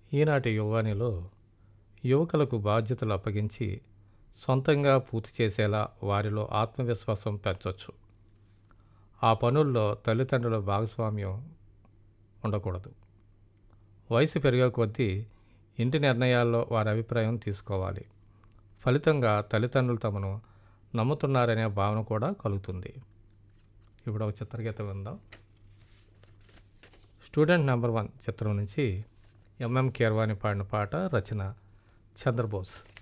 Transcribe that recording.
ఈనాటి యువానిలో యువకులకు బాధ్యతలు అప్పగించి సొంతంగా పూర్తి చేసేలా వారిలో ఆత్మవిశ్వాసం పెంచవచ్చు ఆ పనుల్లో తల్లిదండ్రుల భాగస్వామ్యం ఉండకూడదు వయసు పెరిగే కొద్దీ ఇంటి నిర్ణయాల్లో వారి అభిప్రాయం తీసుకోవాలి ఫలితంగా తల్లిదండ్రులు తమను నమ్ముతున్నారనే భావన కూడా కలుగుతుంది ఇప్పుడు ఒక చిత్రగీతం విందాం స్టూడెంట్ నెంబర్ వన్ చిత్రం నుంచి ఎంఎం కీర్వాణి పాడిన పాట రచన చంద్రబోస్